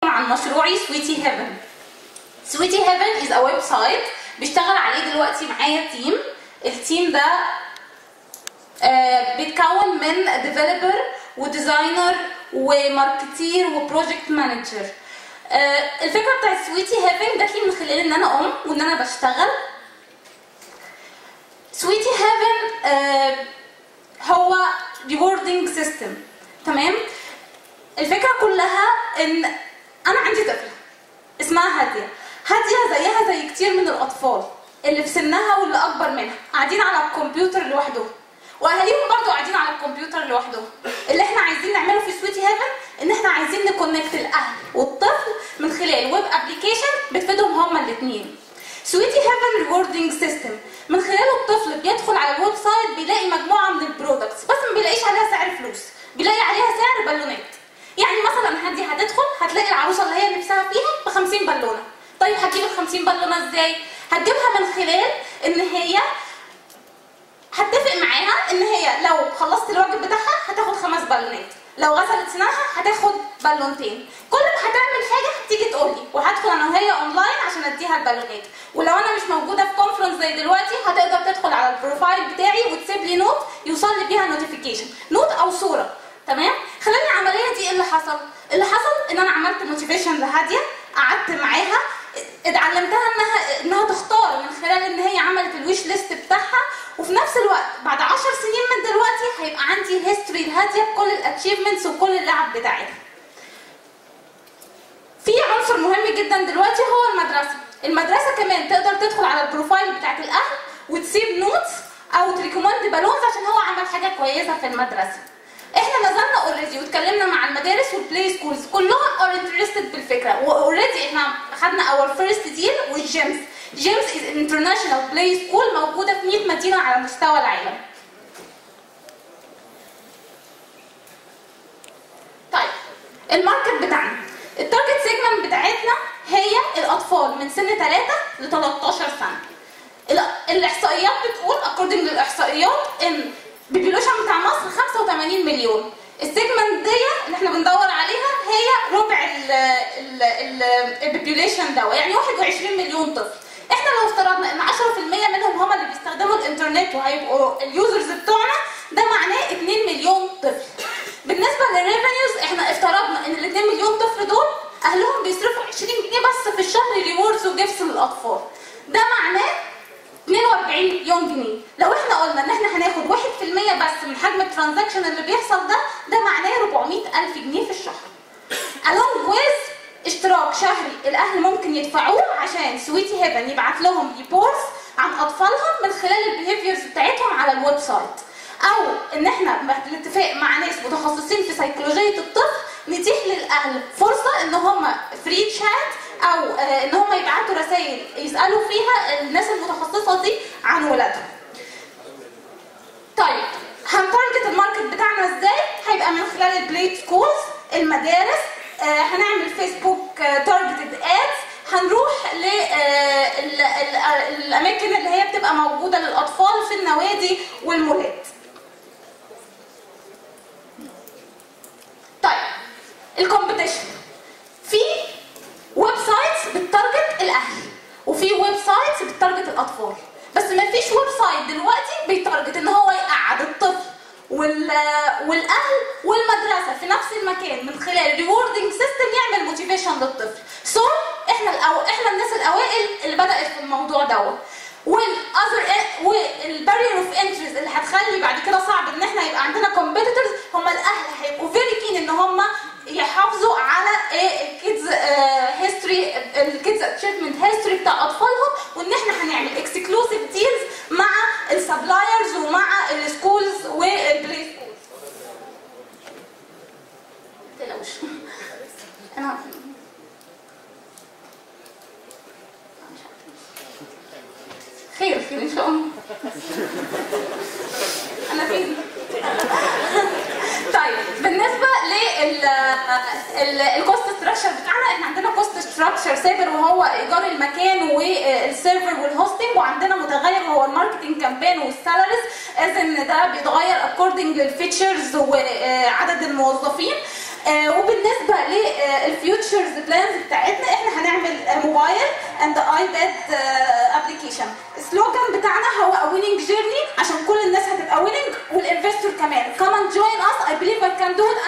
عن مشروعي سويتي هيفن سويتي هيفن از ا ويب سايت بيشتغل عليه دلوقتي معايا تيم التيم ده آه، بيتكون من ديفلوبر وديزاينر وماركتير وبروجكت مانجر الفكره بتاعت سويتي هيفن جات لي من خلال ان انا ام وان انا بشتغل سويتي هيفن هو ريوردنج سيستم تمام الفكره كلها ان انا عندي طفله اسمها هاديه هاديه زيها زي كتير من الاطفال اللي في سنها واللي اكبر منها قاعدين على الكمبيوتر لوحدهم واهاليهم برضو قاعدين على الكمبيوتر لوحدهم اللي احنا عايزين نعمله في سويتي هيفن ان احنا عايزين نكونكت الاهل والطفل من خلال ويب ابلكيشن بتفيدهم هما الاثنين سويتي هيفن ريوردنج سيستم من خلاله الطفل بيدخل على الويب سايت بيلاقي مجموعه من البرودكتس بس ما بيلاقيش عليها سعر فلوس بيلاقي عليها سعر بالونات يعني مثلا هدي هتدخل هتلاقي العروسه اللي هي نفسها فيها ب 50 بالونه طيب هتجيب ال 50 بالونه ازاي هتجيبها من خلال ان هي هتفق معاها ان هي لو خلصت الواجب بتاعها هتاخد خمس بالونات لو غسلت سنانها هتاخد بالونتين كل ما هتعمل حاجه هتيجي تقول لي وهدخل انا وهي اونلاين عشان اديها البالونات ولو انا مش موجوده في كونفرنس زي دلوقتي هتقدر تدخل على البروفايل بتاعي وتسيب لي نوت يوصل لي بيها نوتيفيكيشن نوت او صوره تمام خلال العمليه دي ايه اللي حصل اللي حصل ان انا عملت موتيفيشن لهاديه قعدت معاها اتعلمتها انها انها تختار من خلال ان هي عملت الويش ليست بتاعها وفي نفس الوقت بعد 10 سنين من دلوقتي هيبقى عندي هيستوري الهاديه بكل الاتشيفمنتس وكل اللعب بتاعتها. في عنصر مهم جدا دلوقتي هو المدرسه، المدرسه كمان تقدر تدخل على البروفايل بتاعت الاهل وتسيب نوتس او تريكومند بالونز عشان هو عمل حاجه كويسه في المدرسه. احنا نزلنا اوريدي واتكلمنا مع المدارس والبلاي سكولز كلهم ار انترستد بالفكره واوريدي احنا خدنا اور فيرست ديل والجيمز جيمز از انترناشونال بلاي سكول موجوده في 100 مدينه على مستوى العالم طيب الماركت بتاعنا التارجت سيجمنت بتاعتنا هي الاطفال من سن 3 ل 13 سنه الاحصائيات بتقول اكوردنج للاحصائيات ان البوبيوليشن بتاع مصر 85 مليون السيجمنت دي اللي احنا بندور عليها هي ربع البوبيوليشن ده يعني 21 مليون طفل احنا لو افترضنا ان 10% منهم هم اللي بيستخدموا الانترنت وهيبقوا اليوزرز بتوعنا ده معناه 2 مليون طفل بالنسبه للريفينيوز احنا افترضنا ان ال 2 مليون طفل دول اهلهم بيصرفوا 20 جنيه بس في الشهر ريوردز وجيفس للاطفال ده معناه 42 مليون جنيه لو احنا قلنا ان احنا هناخد 1% بس من حجم الترانزاكشن اللي بيحصل ده ده معناه 400 الف جنيه في الشهر along with اشتراك شهري الاهل ممكن يدفعوه عشان سويتي هيفن يبعت لهم ريبورتس عن اطفالهم من خلال البيهيفيرز بتاعتهم على الويب سايت او ان احنا بالاتفاق مع ناس متخصصين في سيكولوجيه الطفل نتيح للاهل فرصه ان هم فري تشات او ان هم يبعتوا رسائل يسالوا فيها الناس المتخصصه دي عن ولادهم. طيب هنتارجت الماركت بتاعنا ازاي؟ هيبقى من خلال البلاي سكولز المدارس آه هنعمل فيسبوك تارجتد ادز هنروح للاماكن اللي هي بتبقى موجوده للاطفال في النوادي والمولات. طيب الكومبيتيشن في ويب سايتس بتارجت الاهل وفي ويب سايتس بتارجت الاطفال بس ما فيش ويب سايت دلوقتي بيتارجت ان هو يقعد الطفل وال والاهل والمدرسه في نفس المكان من خلال ريوردنج سيستم يعمل موتيفيشن للطفل سو so, احنا الأو... احنا الناس الاوائل اللي بدات في الموضوع دوت والاذر والبارير اوف انترست اللي هتخلي بعد كده صعب ان احنا يبقى عندنا كومبيتيتورز هم الاهل هيبقوا فيري كين ان هم يحافظوا على ايه الكيدز هيستوري الكيدز اتشيفمنت هيستوري بتاع اطفالهم وان احنا هنعمل اكسكلوسيف ديلز مع السبلايرز ومع السكولز والبلاي سكولز. ما تقلقوش انا خير خير ان شاء الله انا فين طيب بالنسبه للكوست ستراكشر بتاعنا احنا عندنا كوست ستراكشر ثابت وهو ايجار المكان والسيرفر والهوستنج وعندنا متغير وهو الماركتنج كامبين والسالاريز از ان ده بيتغير اكوردنج للفيتشرز وعدد الموظفين آه، وبالنسبه للفيوتشرز بلانز بتاعتنا احنا هنعمل موبايل اند ايباد ابلكيشن السلوجان بتاعنا هو ويننج جيرني عشان كل الناس هتبقى ويننج والانفستور كمان come and join us I believe I can do it